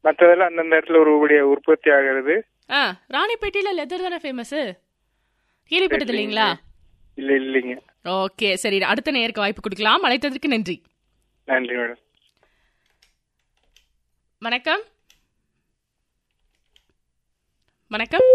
மற்றதெல்லாம் அந்தந்த இடத்துல ஒரு உடைய உற்பத்தி ஆகிறது ஆ ராணிப்பேட்டையில லெதர் தானே ஃபேமஸ் கேள்விப்பட்டது இல்லைங்களா இல்ல இல்லைங்க ஓகே சரி அடுத்த நேருக்கு வாய்ப்பு கொடுக்கலாம் அழைத்ததற்கு நன்றி நன்றி மேடம் வணக்கம் வணக்கம்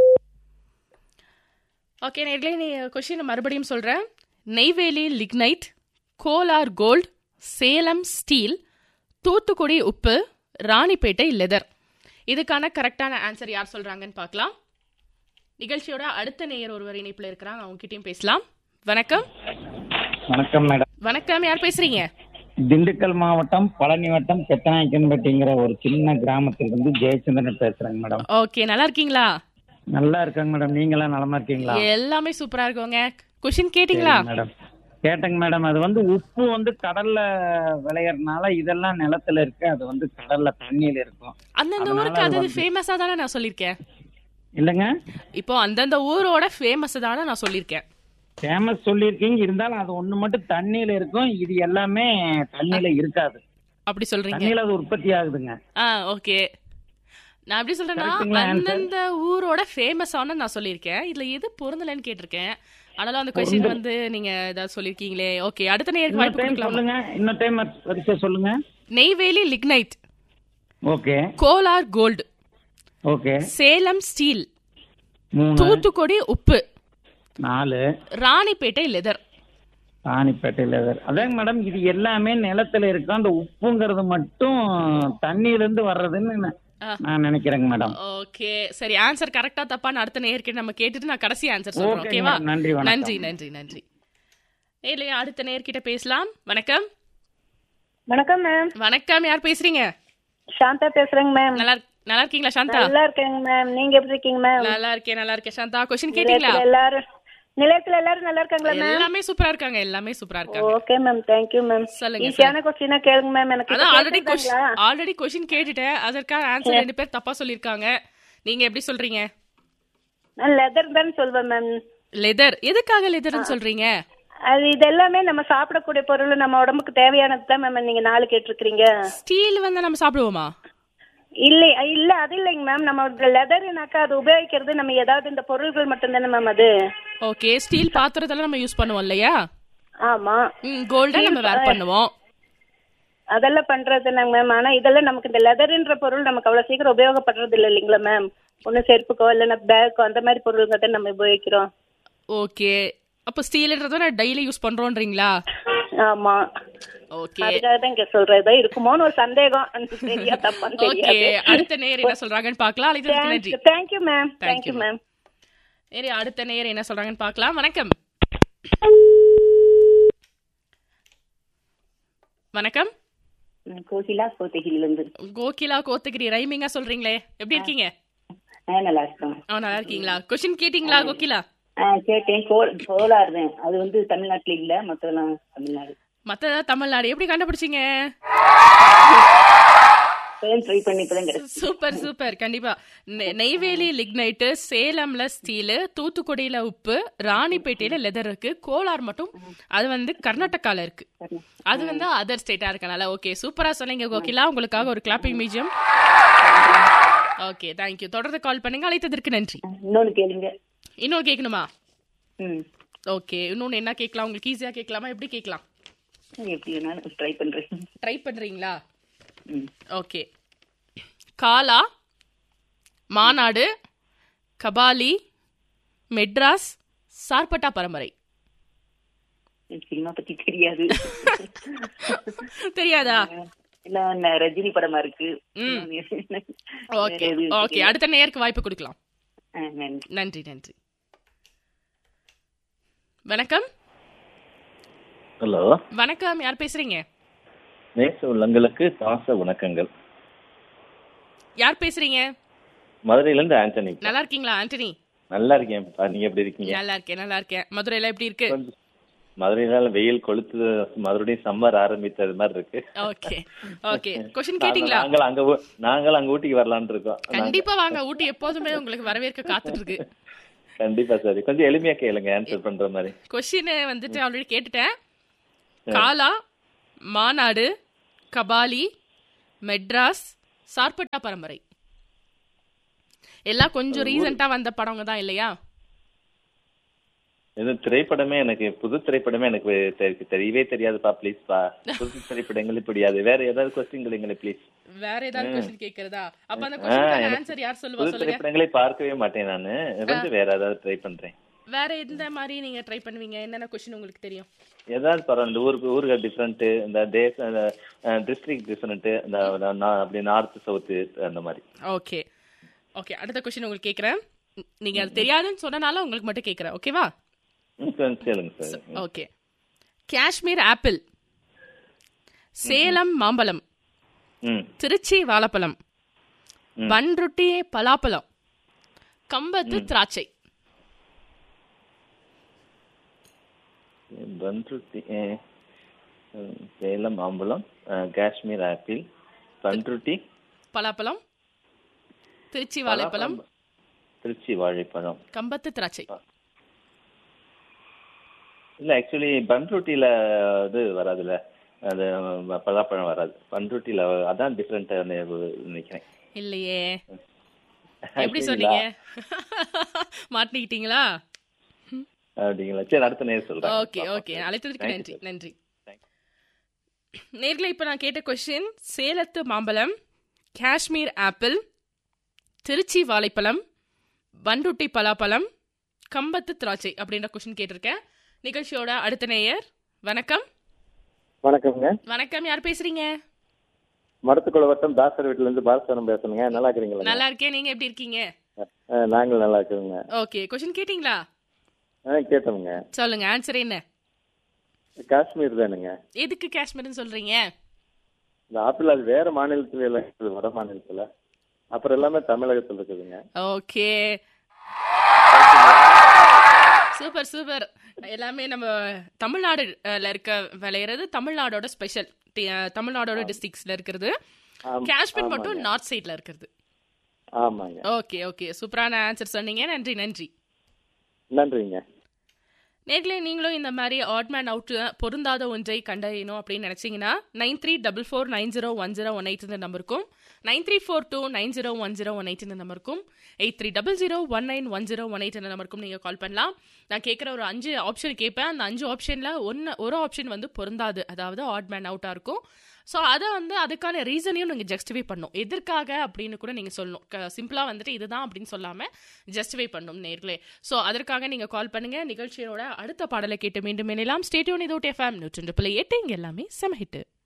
ஓகே நேர்களே நீ கொஷின் மறுபடியும் சொல்கிறேன் Neyveli lignite Kolar gold Salem steel Thoothukudi உப்பு ராணிப்பேட்டை லெதர் இதுக்கான கரெக்டான ஆன்சர் யார் சொல்கிறாங்கன்னு பார்க்கலாம் நிகழ்ச்சியோட அடுத்த நேயர் ஒருவர் இணைப்பில் இருக்கிறாங்க அவங்க கிட்டயும் பேசலாம் வணக்கம் வணக்கம் மேடம் வணக்கம் யார் பேசுறீங்க திண்டுக்கல் மாவட்டம் பழனி வட்டம் பெத்தநாயக்கன்பட்டிங்கிற ஒரு சின்ன கிராமத்திலிருந்து ஜெயச்சந்திரன் பேசுறேங்க மேடம் ஓகே நல்லா இருக்கீங்களா நல்லா இருக்காங்க மேடம் நீங்களாம் நலமா இருக்கீங்களா எல்லாமே சூப்பரா இருக்குங்க கொஷின் கேட்டிங்களா சரிங்க மேடம் கேட்டேங்க மேடம் அது வந்து உப்பு வந்து கடல்ல விளையறதுனால இதெல்லாம் நிலத்துல இருக்கு அது வந்து கடல்ல தண்ணியில இருக்கும் அந்தந்த அதனால ஊருக்கு அது அது வந்து- ஃபேமஸா தானே நான் சொல்லியிருக்கேன் இல்லைங்க இப்போ அந்தந்த ஊரோட ஃபேமஸ் தானே நான் சொல்லியிருக்கேன் ஃபேமஸ் சொல்லியிருக்கீங்க இருந்தாலும் அது ஒண்ணு மட்டும் தண்ணியில இருக்கும் இது எல்லாமே தண்ணியில இருக்காது அப்படி சொல்றீங்க தண்ணியில அது உற்பத்தி ஆகுதுங்க ஆ ஓகே நான் எப்படி சொல்றேன்னா Correct-ங்களா answer? அந்தந்த ஊரோட ஃபேமஸான நான் சொல்லியிருக்கேன் இதுல எது பொருந்தலைன்னு கேட்டிருக்கேன் ஆனாலும் அந்த கொஸ்டின் வந்து நீங்க ஏதாவது சொல்லியிருக்கீங்களே ஓகே அடுத்த நேருக்கு இன்னொரு வாய்ப்பு டைம் கொடுக்கலாம் சொல்லுங்க இன்னொரு டைம் வரிசை சொல்லுங்க Neyveli lignite okay Kolar gold okay Salem steel மூணு தூத்துக்குடி உப்பு நாலு ராணிப்பேட்டை லெதர் ராணிப்பேட்டை லெதர் அதாங்க மேடம் இது எல்லாமே நிலத்துல இருக்கும் அந்த உப்புங்கிறது மட்டும் தண்ணியில இருந்து வர்றதுன்னு நான் ஆ. நான் நினைக்கிறேங்க மேடம் ஓகே சரி ஆன்சர் கரெக்டா தப்பான்னு அடுத்த நேர்கிட்ட நம்ம கேட்டுட்டு நான் கடைசி ஆன்சர் சொல்றேன் ஓகேங்க ஓகேவா மேடம். நன்றி, வணக்கம். நன்றி நன்றி நன்றி இல்லையா அடுத்த நேர்கிட்ட பேசலாம் வணக்கம் வணக்கம் மேம் வணக்கம் யார் பேசுறீங்க சாந்தா பேசுறேங்க மேம் நல்லா இருக்- நல்லா இருக்கீங்களா சாந்தா நல்லா இருக்கேங்க மேம் நீங்க எப்படி இருக்கீங்க மேம் நல்லா இருக்கேன் நல்லா இருக்கேன் சாந்தா கொஸ்டின் கேட்டீங்களா நிலையத்துல எல்லாரும் நிலையத்துல எல்லாரும் நல்லா இருக்காங்களா மேம் எல்லாமே சூப்பரா இருக்காங்க எல்லாமே சூப்பரா இருக்காங்க ஓகே மேம் தேங்க்யூ மேம் சொல்லுங்க, ஈஸியான கொஸ்டினா கேளுங்க மேம் எனக்கு அதான் இப்ப ஆல்ரெடி கேட்டிருக்காங்களா? ஆல்ரெடி கொஸ்டின் கேட்டுட்டேன் அதற்கான ஆன்சர் ரெண்டு பேர் தப்பா சொல்லிருக்காங்க நீங்க எப்படி சொல்றீங்க நான் லெதர் தான் சொல்வேன் மேம் லெதர் எதுக்காக லெதர்னு சொல்றீங்க அது இது எல்லாமே நம்ம சாப்பிடக்கூடிய பொருள் நம்ம உடம்புக்கு தேவையானது தான் மேம் நீங்க நாலு கேட்டிருக்கீங்க ஸ்டீல் வந்து நம்ம சாப்பிடுவோமா இல்லை இல்ல அது இல்லைங்க மேம் நம்ம லெதர்னாக்கா அது உபயோகிக்கிறது நம்ம ஏதாவது இந்த பொருள்கள் மட்டும்தானே மேம் அது ஓகே ஸ்டீல் பாத்திரத்தெல்லாம் நம்ம யூஸ் பண்ணுவோம் இல்லையா ஆமா ம் கோல்டன் நம்ம வேர் பண்ணுவோம் அதெல்லாம் பண்றது நாங்க மேம் ஆனா இதெல்லாம் நமக்கு இந்த லெதர்ன்ற பொருள் நமக்கு அவ்வளவு சீக்கிரம் உபயோகப்படுறது இல்லை இல்லைங்களா மேம் ஒண்ணு செருப்புக்கோ இல்லைன்னா பேக்கோ அந்த மாதிரி பொருளுங்க தான் நம்ம உபயோகிக்கிறோம் ஓகே அப்போ ஸ்டீல்ன்றத நான் டெய்லி யூஸ் பண்றோன்றீங்களா ஆமா ஓகே அதுக்காக தான் இங்க சொல்றேன் ஏதோ இருக்குமோன்னு ஒரு சந்தேகம் சரியா தப்பான்னு ஓகே தெரியாது அடுத்த நேர் என்ன சொல்றாங்கன்னு பார்க்கலாம் அழைத்ததுக்கு நன்றி thank you ma'am Thank thank you you, ma'am சரி அடுத்த நேர் என்ன சொல்றாங்கன்னு பார்க்கலாம் வணக்கம் வணக்கம் கோகிலா கோத்தகிரில இருந்து கோகிலா கோத்தகிரி ரைமிங்கா சொல்றீங்களே எப்படி இருக்கீங்க ஆ, நல்லா இருக்கேன் ஆ நல்லா இருக்கீங்களா கொஸ்டின் கேட்டீங்களா கோகிலா ஆ கேட்டேன் கோல் கோலார் தான் அது வந்து தமிழ்நாட்டுல இல்ல மத்ததெல்லாம் தமிழ்நாடு மத்த தமிழ்நாடு எப்படி கண்டுபிடிச்சீங்க ட்ரை பண்ணி இப்பதான் கிடைச்சு சூப்பர் சூப்பர் கண்டிப்பா நெ- நெய்வேலி லிக்னைட்டு சேலம்ல ஸ்டீலு தூத்துக்குடியில உப்பு ராணிப்பேட்டையில லெதர் இருக்கு கோலார் மட்டும் அது வந்து கர்நாடகால இருக்கு அது வந்து அதர் ஸ்டேட்டா இருக்கனால ஓகே சூப்பரா சொன்னீங்க கோகிலா உங்களுக்காக ஒரு கிளாப்பிங் மியூசியம் ஓகே தேங்க்யூ தொடர்ந்து கால் பண்ணுங்க அழைத்ததற்கு நன்றி இன்னொன்னு கேளுங்க இன்னொரு கேட்கணுமா ம் ஓகே இன்னொன்னு என்ன கேட்கலாம் உங்களுக்கு ஈஸியா கேட்கலாமா எப்படி கேட்கலாம் எப்படி வேணாலும் ட்ரை பண்றேன் ட்ரை பண்றீங்களா ம் ஓகே காலா மாநாடு கபாலி மெட்ராஸ் சார்பட்டா பரம்பரை எனக்கு சினிமா பத்தி தெரியாது தெரியாதா எல்லாம் ந- ரஜினி படமா இருக்கு ம். வேற ஓகே எதுவும் ஓகே தெரியல. அடுத்த நேருக்கு வாய்ப்பு கொடுக்கலாம் ஆ, நன்றி நன்றி நன்றி வணக்கம் ஹலோ வணக்கம் யார் பேசுறீங்க நேச உள்ளங்களுக்கு பாச வணக்கங்கள் யார் பேசுறீங்க மதுரையில இருந்து ஆண்டனி நல்லா இருக்கீங்களா ஆண்டனி நல்லா இருக்கேன் நீங்க எப்படி இருக்கீங்க நல்லா இருக்கேன் நல்லா இருக்கேன் மதுரையில எப்படி இருக்கு கொஞ்சம் மதுரையில வெயில் கொளுத்து மறுபடியும் சம்மர் ஆரம்பித்தது மாதிரி இருக்கு ஓகே ஓகே கொஸ்டின் கேட்டீங்களா நாங்கள் அங்க ஊ- நாங்கள் அங்க ஊட்டிக்கு வரலாம்னு இருக்கோம் நாங்க- கண்டிப்பா வாங்க ஊட்டி எப்போதுமே உங்களுக்கு வரவேற்க காத்துட்டு இருக்கு கண்டிப்பா சரி கொஞ்சம் எளிமையா கேளுங்க ஆன்சர் பண்ற மாதிரி கொஸ்டின் வந்துட்டு ஆல்ரெடி கேட்டுட்டேன் காலா மாநாடு கபாலி மெட்ராஸ் சார்பட்டா பரம்பரை எல்லாம் கொஞ்சம் ரீசெண்டா வந்த படங்க தான் இல்லையா இது திரைப்படமே எனக்கு புது திரைப்படமே எனக்கு தெ- தெரியவே தெரியாதுப்பா ப்ளீஸ் பா புது திரைப்படங்களே தெரியாது வேற ஏதாவது கொஸ்டின் கேளுங்களே ப்ளீஸ் வேற ஏதாவது கொஸ்டின் கேக்குறதா அப்ப அந்த ஆ, கொஸ்டின் எனக்கு ஆன்சர் யார் சொல்லுவா புது சொல்லுங்க திரைப்படங்களே பார்க்கவே மாட்டேன் நானு வந்து வேற ஏதாவது ட்ரை பண்றேன் வேற எந்த மாதிரி நீங்க ட்ரை பண்ணுவீங்க என்னென்ன கொஸ்டின் உங்களுக்கு தெரியும் ஏதாவது பரவாயில்ல இந்த ஊருக்கு ஊருக்கு டிஃப்ரெண்ட் இந்த டேஸ் டிஸ்ட்ரிக்ட் டிஃப்ரெண்ட் இந்த நா- அப்படி நார்த் சவுத் அந்த மாதிரி ஓகே ஓகே அடுத்த கொஸ்டின் உங்களுக்கு கேக்குறேன் நீங்க அது தெரியாதுன்னு சொன்னனால உங்களுக்கு மட்டும் கேக்குறேன் ஓகேவா ம், சரி, கேளுங்க sir okay Kashmir apple Salem மாம்பழம் ம் திருச்சி வாழைப்பழம் பன்ருட்டி பலாப்பழம் கம்பத்து திராட்சை பன்ருட்டி அஹ், அஹ், சேலம் மாம்பழம் அஹ், காஷ்மீர் ஆப்பிள் பன்ருட்டி பலாப்பழம் திருச்சி வாழைப்பழம் திருச்சி வாழைப்பழம் கம்பத்து திராட்சை இல்ல ஆக்சுவலி பன்ருட்டில இது வராதுல்ல அது அஹ், பலாப்பழம் வராது பன்ருட்டில அதான் டிஃப்ரெண்ட் நினைக்கிறேன் இல்லையே எப்படி அப்படிங்களா? சொன்னீங்க மாட்டிக்கிட்டீங்களா அப்படிங்களா சரி அடுத்த நேரம் சொல்றேன் ஓகே ஓகே அழைத்ததற்கு Thank you, நன்றி sir. நன்றி Thank நேர்களை இப்போ நான் கேட்ட கொஸ்டின் சேலத்து மாம்பழம் காஷ்மீர் ஆப்பிள் திருச்சி வாழைப்பழம் பன்ருட்டி பலாப்பழம் கம்பத்து திராட்சை அப்படின்ற கொஸ்டின் கேட்டிருக்கேன் நிகழ்ச்சியோட அடுத்த நேயர் வணக்கம் வணக்கம்ங்க வணக்கம் யார் பேசுறீங்க மடத்துக்குள்ள வட்டம் தாசர் வீட்டுல இருந்து பாலசனம் பேசுறேங்க நல்லா இருக்கிறீங்களா நல்லா இருக்கேன் நீங்க எப்படி இருக்கீங்க நாங்களும் நல்லா இருக்கிறோங்க ஓகே கொஸ்டின் கேட்டிங்களா ஆ கேட்டோமுங்க சொல்லுங்க ஆன்சர் என்ன காஷ்மீர் தானுங்க எதுக்கு காஷ்மீர்னு சொல்றீங்க இந்த ஆப்பிள் அது வேற மாநிலத்துல எல்லாம் இருக்குது வட மாநிலத்துல அப்புறம் எல்லாமே தமிழகத்துல இருக்குதுங்க ஓகே சூப்பர் சூப்பர் எல்லாமே நம்ம தமிழ்நாடுல இருக்க விளையிறது தமிழ்நாடோட ஸ்பெஷல் தமிழ்நாடோட டிஸ்ட்ரிக்ஸ்ல இருக்கிறது ஆம், காஷ்மீர் மட்டும் ஆமாங்க. நார்த் சைட்ல இருக்கிறது ஆமாங்க ஓகே ஓகே சூப்பரான ஆன்சர் சொன்னீங்க நன்றி நன்றி நன்றிங்க நேர்களே நீங்களும் இந்த மாதிரி ஆட் மேன் அவுட் பொருந்தாத ஒன்றை கண்டறியணும் அப்படின்னு நினைச்சீங்கன்னா nine three double four nine zero one zero one eight இந்த நம்பருக்கும் nine three four two nine zero one zero one eight இந்த நம்பருக்கும் eight three double zero one nine one zero one eight இந்த நம்பருக்கும் நீங்கள் கால் பண்ணலாம் நான் கேட்குற ஒரு அஞ்சு ஆப்ஷன் கேட்பேன் அந்த அஞ்சு ஆப்ஷனில் ஒன்று ஒரு ஆப்ஷன் வந்து பொருந்தாது அதாவது ஆட் மேன் அவுட்டாக இருக்கும் ஸோ அதை வந்து அதுக்கான ரீசனையும் நீங்கள் ஜஸ்டிஃபை பண்ணணும் எதற்காக அப்படின்னு கூட நீங்கள் சொல்லணும் சிம்பிளாக வந்துட்டு இதுதான் அப்படின்னு சொல்லாமல் ஜஸ்டிஃபை பண்ணணும் நேர்களே ஸோ அதற்காக நீங்கள் கால் பண்ணுங்க நிகழ்ச்சியோட அடுத்த பாடலை கேட்டு மீண்டும் இணையலாம் ஸ்டேடியோன் இதோட் எஃப்எம் நூற்றி பிள்ளை எட்டு இங்கே எல்லாமே செம ஹிட்டு